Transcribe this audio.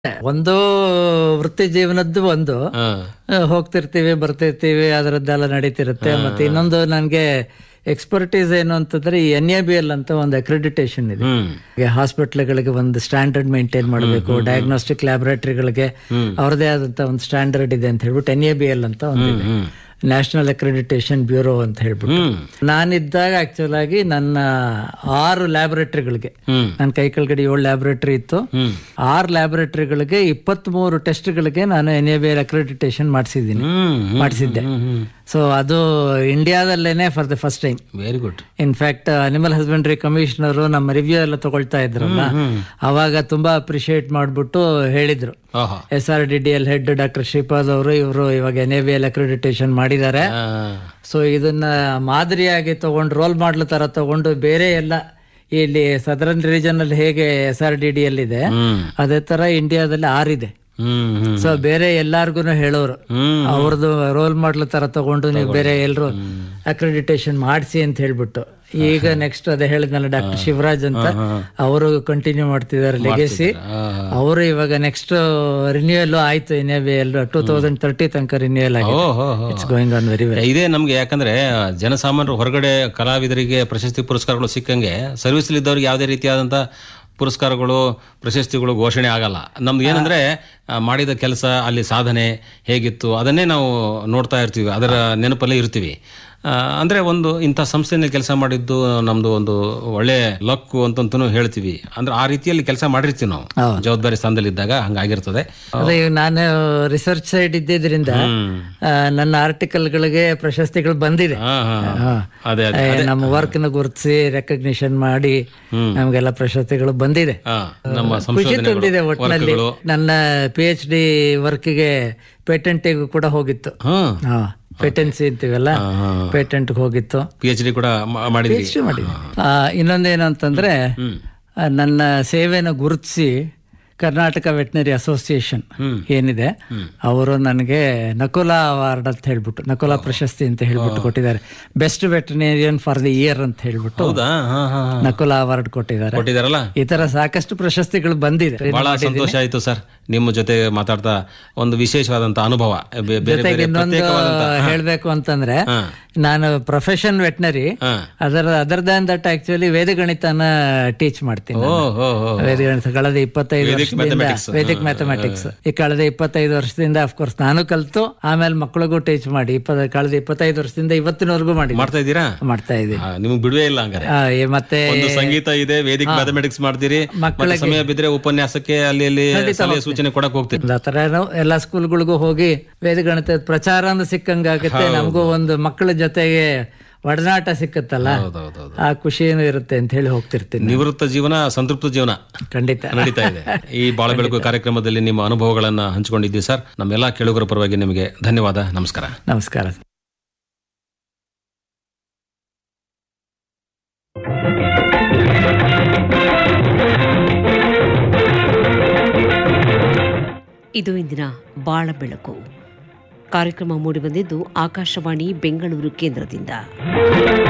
ಒಂದು ವೃತ್ತಿ ಜೀವನದ್ದು ಒಂದು ಹಾ. ಆ, ಹೋಗ್ತಿರ್ತೀವಿ ಬರ್ತಿರ್ತೀವಿ ಅದರದ್ದೆಲ್ಲ ನಡೀತಿರುತ್ತೆ ಮತ್ತೆ ಇನ್ನೊಂದು ನನಗೆ ಎಕ್ಸ್ಪರ್ಟೀಸ್ ಏನು ಅಂತಂದ್ರೆ ಈ ಎನ್ ಎ ಬಿ ಎಲ್ ಅಂತ ಒಂದು ಅಕ್ರೆಡಿಟೇಷನ್ ಇದೆ ಹ್ಮ್ ಹಾಸ್ಪಿಟ್ಲ್ಗಳಿಗೆ ಒಂದು ಸ್ಟ್ಯಾಂಡರ್ಡ್ ಮೇಂಟೈನ್ ಮಾಡಬೇಕು ಡಯಾಗ್ನೋಸ್ಟಿಕ್ ಲ್ಯಾಬೊರೇಟರಿಗಳಿಗೆ ಅವ್ರದೇ ಆದಂತ ಒಂದು ಸ್ಟ್ಯಾಂಡರ್ಡ್ ಇದೆ ಅಂತ ಹೇಳ್ಬಿಟ್ಟು ಎನ್ ಎ ಬಿ ಎಲ್ ಅಂತ ಒಂದಿದೆ ನ್ಯಾಷನಲ್ ಅಕ್ರೆಡಿಟೇಷನ್ ಬ್ಯೂರೋ ಅಂತ ಹೇಳ್ಬಿಟ್ಟು ಹ್ಮ್ ನಾನಿದ್ದಾಗ ಆಕ್ಚುಲ್ ಆಗಿ ನನ್ನ ಆರು ಲ್ಯಾಬೊರೇಟರಿಗಳಿಗೆ ಹ್ಮ್ ನನ್ನ ಕೈ ಕೆಳಗಡೆ ಏಳು ಲ್ಯಾಬೊರೇಟರಿ ಇತ್ತು ಹ್ಮ್ ಆರು ಲ್ಯಾಬೊರೇಟರಿಗಳಿಗೆ ಇಪ್ಪತ್ತ್ ಮೂರು ಟೆಸ್ಟ್ಗಳಿಗೆ ನಾನು N A B L accreditation ಮಾಡಿಸಿದ್ದೀನಿ ಹ್ಮ್ ಮಾಡಿಸಿದ್ದೆ ಹ್ಮ್ ಸೊ ಅದು ಇಂಡಿಯಾದಲ್ಲೇನೆ for the first time very good in fact animal husbandry commissioner ನಮ್ಮ ರಿವ್ಯೂ ಎಲ್ಲ ತಗೊಳ್ತಾ ಇದ್ರಲ್ಲ ಅವಾಗ ತುಂಬಾ ಅಪ್ರಿಶಿಯೇಟ್ ಮಾಡ್ಬಿಟ್ಟು ಹೇಳಿದ್ರು ಆಹಾ S R D D L head doctor Shripad ಅವರು ಇವರು ಇವಾಗ N A B L accreditation ಮಾಡಿದ್ದಾರೆ ಆ, ಸೊ ಇದನ್ನ ಮಾದರಿಯಾಗಿ ತಗೊಂಡು ರೋಲ್ ಮಾಡ್ಲ ತರ ತಗೊಂಡು ಬೇರೆ ಎಲ್ಲ ಇಲ್ಲಿ ಸದರನ್ ರೀಜನ್ ಅಲ್ಲಿ ಹೇಗೆ S R D D L ಇದೆ ಹ್ಮ್ ಅದೇ ತರ ಇಂಡಿಯಾದಲ್ಲಿ ಆರಿದೆ ಹ್ಮ್ ಹ್ಮ್ ಸೊ ಬೇರೆ ಎಲ್ಲಾರ್ಗು ಹೇಳೋರು ಹ್ಮ್ ಅವ್ರದ್ದು ರೋಲ್ ಮಾಡ್ಲ ತರ ತಗೊಂಡು ನೀವು ಬೇರೆ ಎಲ್ರು ಅಕ್ರೆಡಿಟೇಷನ್ ಮಾಡಿಸಿ ಅಂತ ಹೇಳ್ಬಿಟ್ಟು ಈಗ ನೆಕ್ಸ್ಟ್ ಅದೇ ಹೇಳಿದ್ನಲ್ಲ ಡಾಕ್ಟರ್ ಶಿವರಾಜ್ ಅಂತ ಅವರು ಕಂಟಿನ್ಯೂ ಮಾಡ್ತಿದ್ದಾರೆ ಲೆಗೆಸಿ ಅವರು ಇವಾಗ ನೆಕ್ಸ್ಟ್ ರಿನ್ಯೂಯಲ್ ಆಯ್ತು N A B L two thousand thirty ತನಕ ರಿನ್ಯೂಯಲ್ ಆಗಿದೆ ಓಹೋ it's going on very well ಇದೇ ನಮ್ಗೆ ಯಾಕಂದ್ರೆ ಜನಸಾಮಾನ್ಯರು ಹೊರಗಡೆ ಕಲಾವಿದರಿಗೆ ಪ್ರಶಸ್ತಿ ಪುರಸ್ಕಾರಗಳು ಸಿಕ್ಕಂಗೆ ಸರ್ವಿಸ್ ಇದ್ದವ್ರಿಗೆ ಯಾವುದೇ ರೀತಿಯಾದಂತ ಪುರಸ್ಕಾರಗಳು ಪ್ರಶಸ್ತಿಗಳು ಘೋಷಣೆ ಆಗಲ್ಲ ನಮ್ದು ಏನಂದ್ರೆ ಆ, ಮಾಡಿದ ಕೆಲಸ ಅಲ್ಲಿ ಸಾಧನೆ ಹೇಗಿತ್ತು ಅದನ್ನೇ ನಾವು ನೋಡ್ತಾ ಇರ್ತೀವಿ ಅದರ ನೆನಪಲ್ಲೇ ಇರ್ತೀವಿ ಆ, ಅಂದ್ರೆ ಒಂದು ಇಂಥ ಸಂಸ್ಥೆಯಲ್ಲಿ ಕೆಲಸ ಮಾಡಿದ್ದು ನಮ್ದು ಒಂದು ಒಳ್ಳೆ ಲಕ್ ಅಂತಂತೂ ಹೇಳ್ತೀವಿ ಅಂದ್ರೆ ಆ ರೀತಿಯಲ್ಲಿ ಕೆಲಸ ಮಾಡಿರ್ತೀವಿ ನಾವು ಜವಾಬ್ದಾರಿ ಸ್ಥಾನದಲ್ಲಿದ್ದಾಗ ಹಂಗಾಗಿರ್ತದೆ ಅದೇ ಈಗ ನಾನು ರಿಸರ್ಚ್ ಸೈಡ್ ಇದ್ದಿದ್ರಿಂದ ಹ್ಮ್ ಆ, ನನ್ನ ಆರ್ಟಿಕಲ್ಗಳಿಗೆ ಪ್ರಶಸ್ತಿಗಳು ಬಂದಿದೆ ಹಾ ಹಾ ಹಾ. ಅದೇ ಅದೇ ಏ, ನಮ್ಮ ವರ್ಕ್ ನ ಗುರುತಿಸಿ ರೆಕಗ್ನಿಷನ್ ಮಾಡಿ ನಮ್ಗೆಲ್ಲ ಪ್ರಶಸ್ತಿಗಳು ಬಂದಿದೆ ಹಾ, ನಮ್ಮ ಖುಷಿ ಸಂಶೋಧನೆ ತಂದಿದೆ ಒಟ್ಟಿನಲ್ಲಿ ನನ್ನ ಪಿ ಎಚ್ ಡಿ ವರ್ಕ್ಗೆ ಪೇಟೆಂಟಿಗೂ ಕೂಡ ಹೋಗಿತ್ತು ಹಾ ಹಾ ಪೇಟೆನ್ಸಿ ಅಂತೀವಲ್ಲ ಪೇಟೆಂಟ್ ಹೋಗಿತ್ತು ಪಿ ಎಚ್ ಡಿ ಕೂಡ ಮಾ- ಮಾಡಿದ್ರಿ PhD ಮಾಡಿದ್ದೆ ಆ, ಇನ್ನೊಂದೇನು ಅಂತಂದ್ರೆ ಆ, ನನ್ನ ಸೇವೆನ ಗುರುತಿಸಿ ಕರ್ನಾಟಕ ವೆಟನರಿ ಅಸೋಸಿಯೇಷನ್ ಏನಿದೆ ಅವರು ನನಗೆ ನಕುಲಾ ಅವಾರ್ಡ್ ಅಂತ ಹೇಳ್ಬಿಟ್ಟು ನಕುಲಾ ಪ್ರಶಸ್ತಿ ಅಂತ ಹೇಳ್ಬಿಟ್ಟು ಕೊಟ್ಟಿದ್ದಾರೆ best veterinarian for the year ಅಂತ ಹೇಳ್ಬಿಟ್ಟು ಹೌದಾ ಹಾ ಹಾ ಹಾ. ನಕುಲಾ ಅವಾರ್ಡ್ ಕೊಟ್ಟಿದ್ದಾರೆ ಕೊಟ್ಟಿದಾರಲ್ಲ ಈ ತರ ಸಾಕಷ್ಟು ಪ್ರಶಸ್ತಿಗಳು ಬಂದಿದೆ ಬಹಳ ಸಂತೋಷ ಆಯ್ತು ಸರ್ ನಿಮ್ಮ ಜೊತೆ ಮಾತಾಡ್ತಾ ಒಂದು ವಿಶೇಷವಾದಂತ ಅನುಭವ ಬೆ- ಬೇರೆ ಜೊತೆಗೆ ಬೇರೆ ಇನ್ನೊಂದು ಪ್ರತ್ಯೇಕವಾದಂತ ಹೇಳ್ಬೇಕು ಅಂತಂದ್ರೆ ಹಾ. ನಾನು ಪ್ರೊಫೆಷನ್ ವೆಟನರಿ ಹಾ. ಅದರ ಅದರ್ ದ್ಯಾನ್ ದಟ್ ಆಕ್ಚುಲಿ ವೇದಗಣಿತನ ಟೀಚ್ ಮಾಡ್ತೀನಿ ಓ ನಾನು. ಹೋ ಹೋ ವೇದಗಣಿತ ಕಳೆದ ಇಪ್ಪತ್ತೈದು Vedic ವರ್ಷದಿಂದ mathematics. ವೇದಿಕ್ ಮ್ಯಾಥಮೆಟಿಕ್ಸ್ ಈ ಕಳೆದ ಇಪ್ಪತ್ತೈದು ವರ್ಷದಿಂದ ಅಫ್ಕೋರ್ಸ್ ನಾನು ಕಲ್ತು ಆಮೇಲೆ ಮಕ್ಕಳಿಗೂ ಟೀಚ್ ಮಾಡಿ ಇಪ್ಪತ್ತ ಕಳೆದ ಇಪ್ಪತ್ತೈದು ವರ್ಷದಿಂದ ಇವತ್ತಿನವರೆಗೂ ಮಾಡಿ ಮಾಡ್ತಾ ಇದ್ದೀರಾ ಮಾಡ್ತಾ ಇದ್ದೀನಿ ಆ, ನಿಮ್ಗೆ ಬಿಡುವೇ ಇಲ್ಲ ಹಂಗಾರೆ ಆ, ಈ ಮತ್ತೆ ಒಂದು ಸಂಗೀತ ಇದೆ ವೇದಿಕ್ ಮ್ಯಾಥಮೆಟಿಕ್ಸ್ ಮಾಡ್ತೀರಿ ಮತ್ತೆ ಸಮಯ ಬಿದ್ರೆ ಉಪನ್ಯಾಸಕ್ಕೆ ಅಲ್ಲಿ ಅಲ್ಲಿ ಸಲಹೆ ಸೂಚನೆ ಕೊಡಕ್ ಹೋಗ್ತೀರಿ ಆ ತರ ನಾವು ಎಲ್ಲಾ ಸ್ಕೂಲ್ಗಳಿಗೂ ಹೋಗಿ ವೇದಗಣಿತದ ಪ್ರಚಾರನು ಸಿಕ್ಕಂಗಾಗುತ್ತೆ ನಮಗೂ ಒಂದು ಮಕ್ಕಳ ಜೊತೆಗೆ ಒಡನಾಟ ಸಿಕ್ಕತ್ತಲ್ಲ ಹೌದೌದು ಆ ಖುಷಿನೂ ಇರುತ್ತೆ ಅಂತ ಹೇಳಿ ಹೋಗ್ತಿರ್ತೀನಿ ನಿವೃತ್ತ ಜೀವನ ಸಂತೃಪ್ತ ಜೀವನ ಖಂಡಿತ ನಡೀತಾ ಇದೆ ಈ ಬಾಳ ಬೆಳಕು ಕಾರ್ಯಕ್ರಮದಲ್ಲಿ ನಿಮ್ಮ ಅನುಭವಗಳನ್ನ ಹಂಚಿಕೊಂಡಿದ್ದೀವಿ ಸರ್ ನಮ್ಮೆಲ್ಲಾ ಕೇಳುಗರ ಪರವಾಗಿ ನಿಮಗೆ ಧನ್ಯವಾದ ನಮಸ್ಕಾರ ನಮಸ್ಕಾರ ಇದು ಇಂದಿನ ಬಾಳ ಬೆಳಕು ಕಾರ್ಯಕ್ರಮ ಮೂಡಿಬಂದಿದ್ದು ಆಕಾಶವಾಣಿ ಬೆಂಗಳೂರು ಕೇಂದ್ರದಿಂದ